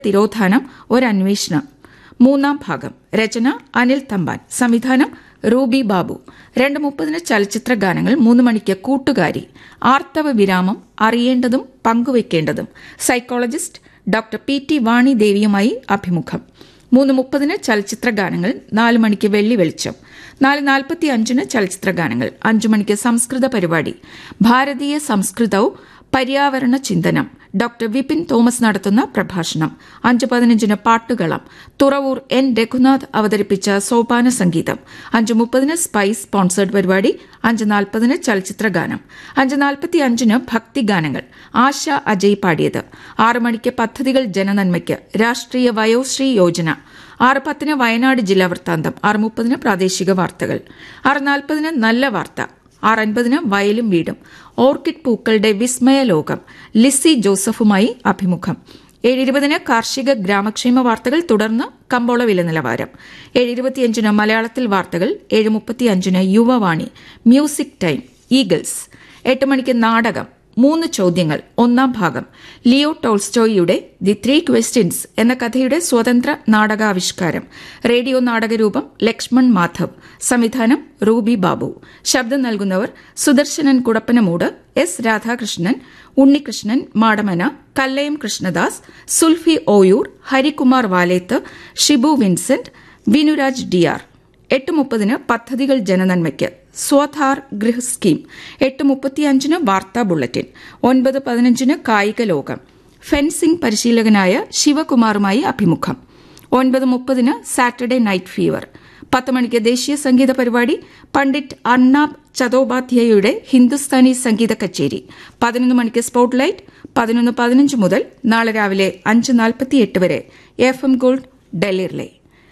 തിരോധാനം ഒരന്വേഷണം മൂന്നാം ഭാഗം രചന അനിൽ തമ്പാൻ സംവിധാനം റൂബി ബാബു രണ്ട് മുപ്പതിന് ചലച്ചിത്ര ഗാനങ്ങൾ മൂന്ന് മണിക്ക് കൂട്ടുകാരി ആർത്തവ വിരാമം അറിയേണ്ടതും പങ്കുവയ്ക്കേണ്ടതും psychologist doctor P T Vani ദേവിയുമായി അഭിമുഖം മൂന്ന് മുപ്പതിന് ചലച്ചിത്ര ഗാനങ്ങൾ നാല് മണിക്ക് വെള്ളി വെളിച്ചം നാല് നാൽപ്പത്തി അഞ്ചിന് ചലച്ചിത്ര ഗാനങ്ങൾ അഞ്ചു മണിക്ക് സംസ്കൃത പരിപാടി ഭാരതീയ സംസ്കൃതവും പര്യാവരണ ചിന്തനം ഡോക്ടർ വിപിൻ തോമസ് നടത്തുന്ന പ്രഭാഷണം അഞ്ച് പതിനഞ്ചിന് പാട്ടുകളം തുറവൂർ എൻ രഘുനാഥ് അവതരിപ്പിച്ച സോപാന സംഗീതം അഞ്ച് മുപ്പതിന് സ്പൈസ് സ്പോൺസേഡ് പരിപാടി അഞ്ച് നാൽപ്പതിന് ചലച്ചിത്ര ഗാനം അഞ്ച് നാൽപ്പത്തി അഞ്ചിന് ഭക്തിഗാനങ്ങൾ ആശ അജയ് പാടിയത് ആറ് മണിക്ക് പദ്ധതികൾ ജനനന്മയ്ക്ക് രാഷ്ട്രീയ വയോശ്രീ യോജന ആറ് പത്തിന് വയനാട് ജില്ലാ വൃത്താന്തം ആറ് മുപ്പതിന് പ്രാദേശിക വാർത്തകൾ ആറ് നാൽപ്പതിന് നല്ല വാർത്ത ആറ് അൻപതിന് വയലും വീടും ഓർക്കിഡ് പൂക്കളുടെ വിസ്മയ ലോകം ലിസി ജോസഫുമായി അഭിമുഖം ഏഴ് ഇരുപതിന് കാർഷിക ഗ്രാമക്ഷേമ വാർത്തകൾ തുടർന്ന് കമ്പോള വില നിലവാരം ഏഴ് ഇരുപത്തിയഞ്ചിന് മലയാളത്തിൽ വാർത്തകൾ ഏഴ് മുപ്പത്തിയഞ്ചിന് യുവവാണി മ്യൂസിക് ടൈം ഈഗിൾസ് എട്ട് മണിക്ക് നാടകം മൂന്ന് ചോദ്യങ്ങൾ ഒന്നാം ഭാഗം ലിയോ ടോൾസ്റ്റോയിയുടെ ദി ത്രീ ക്വസ്റ്റ്യൻസ് എന്ന കഥയുടെ സ്വതന്ത്ര നാടകാവിഷ്കാരം റേഡിയോ നാടകരൂപം ലക്ഷ്മൺ മാധവ് സംവിധാനം റൂബി ബാബു ശബ്ദം നൽകുന്നവർ സുദർശനൻ കുടപ്പനമൂട് എസ് രാധാകൃഷ്ണൻ ഉണ്ണികൃഷ്ണൻ മാടമന കല്ലയം കൃഷ്ണദാസ് സുൽഫി ഓയൂർ ഹരികുമാർ വാലേത്ത് ഷിബു വിൻസെന്റ് വിനുരാജ് ഡിയാർ എട്ട് മുപ്പതിന് പദ്ധതികൾ ജനനന്മയ്ക്ക് സ്വധാർ ഗൃഹ സ്കീം എട്ട് മുപ്പത്തിയഞ്ചിന് വാർത്താ ബുള്ളറ്റിൻ ഒൻപത് പതിനഞ്ചിന് കായിക ലോകം ഫെൻസിംഗ് പരിശീലകനായ ശിവകുമാറുമായി അഭിമുഖം ഒൻപത് മുപ്പതിന് സാറ്റർഡേ നൈറ്റ് ഫീവർ പത്ത് മണിക്ക് ദേശീയ സംഗീത പരിപാടി പണ്ഡിറ്റ് അർണാബ് ചതോപാധ്യായയുടെ ഹിന്ദുസ്ഥാനി സംഗീത കച്ചേരി പതിനൊന്ന് മണിക്ക് സ്പോട്ട്ലൈറ്റ് പതിനൊന്ന് പതിനഞ്ച് മുതൽ നാളെ രാവിലെ അഞ്ച് നാൽപ്പത്തിയെട്ട് വരെ F M gold Delhi relay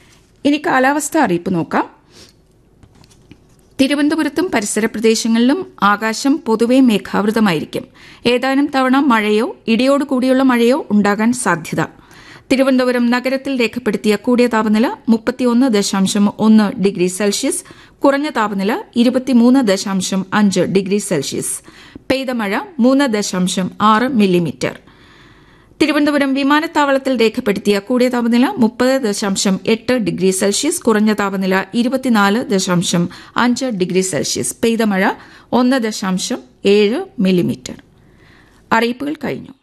ഇനി കാലാവസ്ഥ അറിയിപ്പ് നോക്കാം തിരുവനന്തപുരത്തും പരിസര പ്രദേശങ്ങളിലും ആകാശം പൊതുവെ മേഘാവൃതമായിരിക്കും ഏതാനും തവണ മഴയോ ഇടിയോട് കൂടിയുള്ള മഴയോ ഉണ്ടാകാൻ സാധ്യത തിരുവനന്തപുരം നഗരത്തിൽ രേഖപ്പെടുത്തിയ കൂടിയ താപനില മുപ്പത്തിയൊന്ന് ദശാംശം ഒന്ന് ഡിഗ്രി സെൽഷ്യസ് കുറഞ്ഞ താപനില ഇരുപത്തിമൂന്ന് ദശാംശം അഞ്ച് ഡിഗ്രി സെൽഷ്യസ് പെയ്ത മഴ മൂന്ന് ദശാംശം ആറ് മില്ലിമീറ്റർ തിരുവനന്തപുരം വിമാനത്താവളത്തിൽ രേഖപ്പെടുത്തിയ കൂടിയ താപനില മുപ്പത് ദശാംശം എട്ട് ഡിഗ്രി സെൽഷ്യസ് കുറഞ്ഞ താപനില ഇരുപത്തിനാല് ദശാംശം അഞ്ച് ഡിഗ്രി സെൽഷ്യസ് പെയ്ത മഴ ഒന്ന് ദശാംശം ഏഴ് മില്ലിമീറ്റർ അറിയിപ്പുകൾ കഴിഞ്ഞു